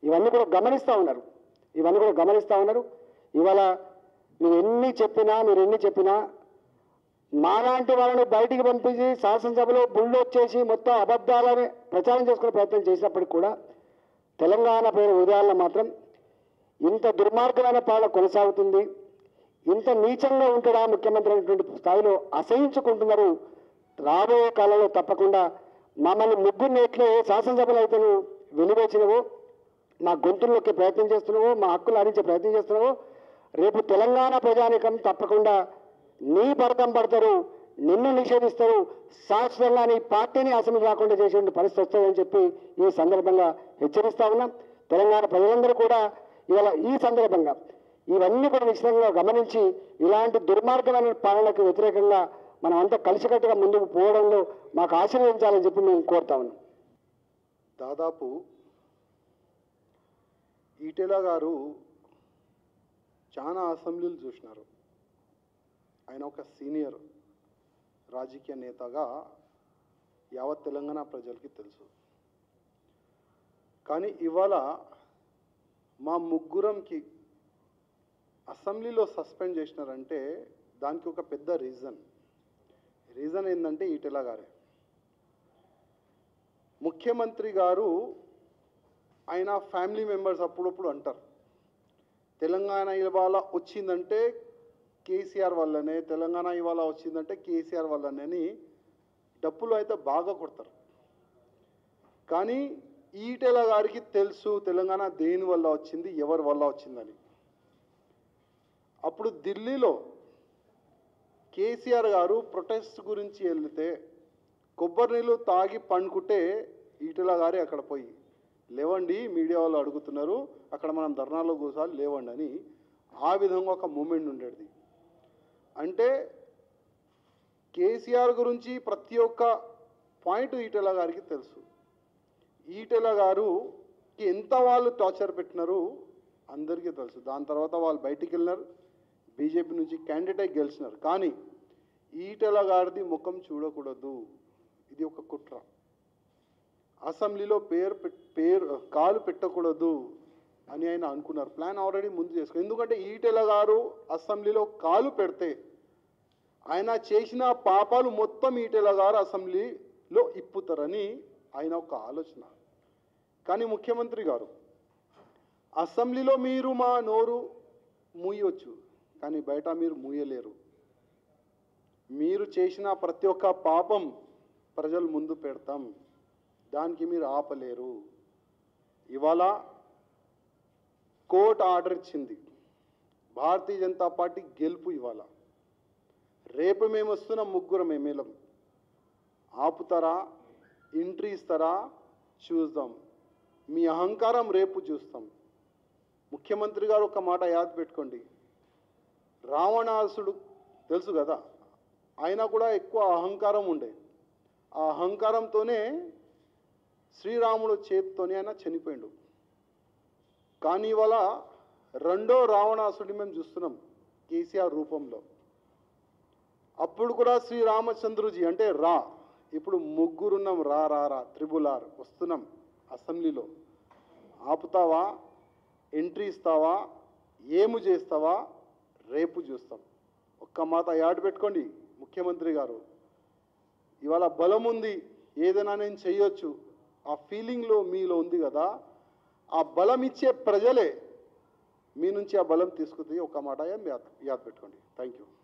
ఇవన్నీ కూడా గమనిస్తూ ఉన్నారు ఇవన్నీ కూడా గమనిస్తూ ఉన్నారు ఇవాళ మీరు ఎన్ని చెప్పినా మీరు ఎన్ని చెప్పినా మాలాంటి వాళ్ళని బయటికి పంపించి శాసనసభలో బుళ్ళు వచ్చేసి మొత్తం అబద్ధాలని ప్రచారం చేసుకునే ప్రయత్నం చేసినప్పటికి కూడా తెలంగాణ పేరు ఉదయాల్లో మాత్రం ఇంత దుర్మార్గమైన పాలన కొనసాగుతుంది ఇంత నీచంగా ఉంటాడా ముఖ్యమంత్రి అనేటువంటి స్థాయిలో అసహించుకుంటున్నారు రాబోయే కాలంలో తప్పకుండా మమ్మల్ని ముగ్గురిని ఎట్లే శాసనసభలో అయితే నువ్వు వెలివేసినవో మా గొంతుల్లోకి ప్రయత్నం చేస్తున్నావో మా హక్కులు హరించే ప్రయత్నం చేస్తున్నావో రేపు తెలంగాణ ప్రజానికం తప్పకుండా నీ పడతం పడతారు నిన్ను నిషేధిస్తారు శాశ్వతంగా నీ పార్టీని అసెంబ్లీ రాకుండా చేసే పరిస్థితి వస్తుందని చెప్పి ఈ సందర్భంగా హెచ్చరిస్తా ఉన్నాం తెలంగాణ ప్రజలందరూ కూడా ఇవాళ ఈ సందర్భంగా ఇవన్నీ కూడా నిశ్చితంగా గమనించి ఇలాంటి దుర్మార్గమైన పాలనకు వ్యతిరేకంగా మనం అంతా కలిసికట్టుగా ముందుకు పోవడంలో మాకు ఆశీర్వదించాలని చెప్పి మేము కోరుతా ఉన్నాం దాదాపు ఈటెల గారు చాలా అసెంబ్లీలు చూసినారు ఆయన ఒక సీనియర్ రాజకీయ నేతగా యావత్ తెలంగాణ ప్రజలకి తెలుసు కానీ ఇవాళ మా ముగ్గురంకి అసెంబ్లీలో సస్పెండ్ చేసినారంటే దానికి ఒక పెద్ద రీజన్ రీజన్ ఏంటంటే ఈటెల గారే ముఖ్యమంత్రి గారు ఆయన ఫ్యామిలీ మెంబర్స్ అప్పుడప్పుడు అంటారు తెలంగాణ ఇవాళ వచ్చిందంటే కేసీఆర్ వల్లనే తెలంగాణ ఇవాళ వచ్చిందంటే కేసీఆర్ వల్లనే అని డప్పులు అయితే బాగా కొడతారు కానీ ఈటెల గారికి తెలుసు తెలంగాణ దేని వల్ల వచ్చింది ఎవరి వల్ల వచ్చిందని అప్పుడు ఢిల్లీలో కేసీఆర్ గారు ప్రొటెస్ట్ గురించి వెళ్తే కొబ్బరి నీళ్ళు తాగి పండుకుంటే ఈటెల గారే అక్కడ పోయి లేవండి మీడియా వాళ్ళు అడుగుతున్నారు అక్కడ మనం ధర్నాలో కూర్చోాలి లేవండి అని ఆ విధంగా ఒక మూమెంట్ ఉండేది అంటే కేసీఆర్ గురించి ప్రతి ఒక్క పాయింట్ ఈటెల గారికి తెలుసు ఈటెల గారుకి ఎంత వాళ్ళు టార్చర్ పెట్టినారు అందరికీ తెలుసు దాని తర్వాత వాళ్ళు బయటికి వెళ్ళినారు బీజేపీ నుంచి క్యాండిడేట్ గెలిచినారు కానీ ఈటెల గారిది ముఖం చూడకూడదు ఇది ఒక కుట్ర అసెంబ్లీలో పేరు పెట్- పేరు కాలు పెట్టకూడదు అని ఆయన అనుకున్నారు ప్లాన్ ఆల్రెడీ ముందు చేసుకో ఎందుకంటే ఈటెల గారు అసెంబ్లీలో కాలు పెడితే ఆయన చేసిన పాపాలు మొత్తం ఈటెల గారు అసెంబ్లీలో ఇప్పుతారని ఆయన ఒక ఆలోచన కానీ ముఖ్యమంత్రి గారు అసెంబ్లీలో మీరు మా నోరు మూయొచ్చు కానీ బయట మీరు మూయలేరు మీరు చేసిన ప్రతి ఒక్క పాపం ప్రజల ముందు పెడతాం దానికి మీరు ఆపలేరు ఇవాళ కోర్టు ఆర్డర్ ఇచ్చింది భారతీయ జనతా పార్టీ గెలుపు ఇవాళ రేపు మేము వస్తున్న ముగ్గురం ఎమ్మెల్యేలం ఆపుతారా ఎంట్రీ ఇస్తారా చూద్దాం మీ అహంకారం రేపు చూస్తాం ముఖ్యమంత్రి గారు ఒక మాట యాద్ పెట్టుకోండి రావణాసుడు తెలుసు కదా ఆయన కూడా ఎక్కువ అహంకారం ఉండే ఆ అహంకారంతోనే శ్రీరాముడు చేతితోనే ఆయన చనిపోయిండు కానీ ఇవాళ రెండో రావణాసుడిని మేము చూస్తున్నాం కేసీఆర్ రూపంలో అప్పుడు కూడా శ్రీరామచంద్రుజీ అంటే రా ఇప్పుడు ముగ్గురున్నాం రా రా రా త్రిబుల్ ఆర్ వస్తున్నాం అసెంబ్లీలో ఆపుతావా ఎంట్రీ ఇస్తావా ఏము చేస్తావా రేపు చూస్తాం ఒక్క మాట యాడ్ పెట్టుకోండి ముఖ్యమంత్రి గారు ఇవాళ బలం ఉంది ఏదైనా నేను చెయ్యొచ్చు ఆ ఫీలింగ్లో మీలో ఉంది కదా ఆ బలం ఇచ్చే ప్రజలే మీ నుంచి ఆ బలం తీసుకుంది ఒక మాట యాద్ యాద్ పెట్టుకోండి థ్యాంక్ యూ